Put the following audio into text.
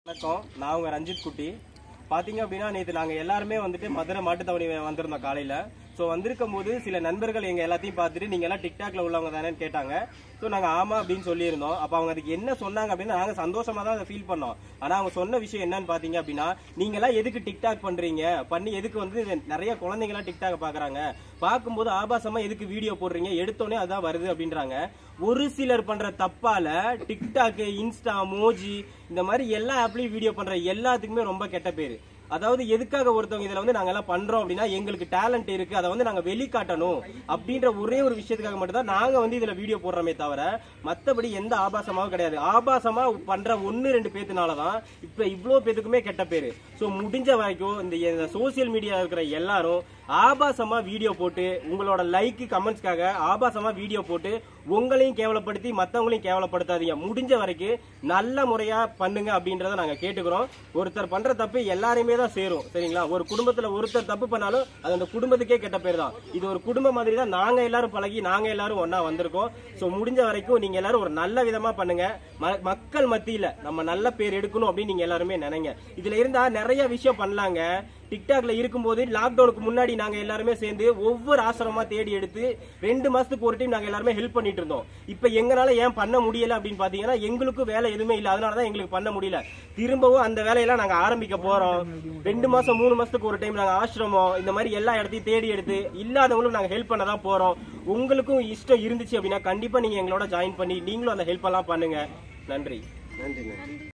வணக்கம் நான் உங்க ரஞ்சித் குட்டி பாத்தீங்க அப்படின்னா நேற்று நாங்க எல்லாருமே வந்துட்டு மதுரை மாட்டுத்தவணி வந்திருந்தோம் காலையில ஸோ வந்திருக்கும் போது சில நண்பர்கள் எங்க எல்லாத்தையும் பார்த்துட்டு நீங்க எல்லாம் டிக்டாக்ல உள்ளவங்க தானேன்னு கேட்டாங்க ஸோ நாங்க ஆமா அப்படின்னு சொல்லியிருந்தோம் அப்ப அவங்க அதுக்கு என்ன சொன்னாங்க அப்படின்னா நாங்க சந்தோஷமா தான் அதை ஃபீல் பண்ணோம் ஆனா அவங்க சொன்ன விஷயம் என்னன்னு பாத்தீங்க அப்படின்னா நீங்க எல்லாம் எதுக்கு டிக்டாக் பண்றீங்க பண்ணி எதுக்கு வந்து இது நிறைய குழந்தைங்க எல்லாம் டிக்டாக் பாக்குறாங்க பார்க்கும்போது ஆபாசமா எதுக்கு வீடியோ போடுறீங்க எடுத்தோடனே அதான் வருது அப்படின்றாங்க ஒரு சிலர் பண்ற தப்பால டிக்டாக் இன்ஸ்டா மோஜி இந்த மாதிரி எல்லா ஆப்லயும் வீடியோ பண்ற எல்லாத்துக்குமே ரொம்ப கெட்ட பேரு அதாவது எதுக்காக ஒருத்தவங்க இதுல வந்து நாங்க எல்லாம் பண்றோம் அப்படின்னா எங்களுக்கு டேலண்ட் இருக்கு அதை வந்து நாங்க வெளிக்காட்டணும் அப்படின்ற ஒரே ஒரு விஷயத்துக்காக மட்டும் தான் நாங்க வந்து இதுல வீடியோ போடுறோமே தவிர மத்தபடி எந்த ஆபாசமாவும் கிடையாது ஆபாசமா பண்ற ஒன்னு ரெண்டு பேத்துனாலதான் இப்ப இவ்வளவு பேத்துக்குமே கெட்ட பேரு சோ முடிஞ்ச வரைக்கும் இந்த சோசியல் மீடியா இருக்கிற எல்லாரும் ஆபாசமா வீடியோ போட்டு உங்களோட லைக் கமெண்ட்ஸ்க்காக ஆபாசமா வீடியோ போட்டு உங்களையும் கேவலப்படுத்தி மத்தவங்களையும் கேவலப்படுத்தாதீங்க முடிஞ்ச வரைக்கும் நல்ல முறையா பண்ணுங்க அப்படின்றத நாங்க கேட்டுக்கிறோம் ஒருத்தர் பண்ற தப்பு எல்லாரையுமே தான் சேரும் சரிங்களா ஒரு குடும்பத்துல ஒருத்தர் தப்பு பண்ணாலும் அது அந்த குடும்பத்துக்கே கெட்ட பேர் தான் இது ஒரு குடும்ப மாதிரி தான் நாங்க எல்லாரும் பழகி நாங்க எல்லாரும் ஒண்ணா வந்திருக்கோம் சோ முடிஞ்ச வரைக்கும் நீங்க எல்லாரும் ஒரு நல்ல விதமா பண்ணுங்க ம- மக்கள் மத்தியில நம்ம நல்ல பேர் எடுக்கணும் அப்படின்னு நீங்க எல்லாருமே நினைங்க இதுல இருந்தா நிறைய விஷயம் பண்ணலாங்க டிக்டாக்ல இருக்கும்போது லாக்டவுனுக்கு முன்னாடி நாங்க எல்லாருமே சேர்ந்து ஒவ்வொரு ஆசிரமமா தேடி எடுத்து ரெண்டு மாசத்துக்கு ஒரு டைம் நாங்க எல்லாருமே ஹெல்ப் பண்ணிட்டு இருந்தோம் இப்ப எங்களால ஏன் பண்ண முடியல அப்படின்னு பாத்தீங்கன்னா எங்களுக்கும் வேலை எதுவுமே இல்ல அதனாலதான் எங்களுக்கு பண்ண முடியல திரும்பவும் அந்த வேலையெல்லாம் நாங்க ஆரம்பிக்க போறோம் ரெண்டு மாசம் மூணு மாசத்துக்கு ஒரு டைம் நாங்க ஆசிரமம் இந்த மாதிரி எல்லா இடத்தையும் தேடி எடுத்து இல்லாதவங்களும் நாங்க ஹெல்ப் பண்ண தான் போறோம் உங்களுக்கும் இஷ்டம் இருந்துச்சு அப்படின்னா கண்டிப்பா நீங்க எங்களோட ஜாயின் பண்ணி நீங்களும் அந்த ஹெல்ப் எல்லாம் பண்ணுங்க நன்றி நன்றி நன்றி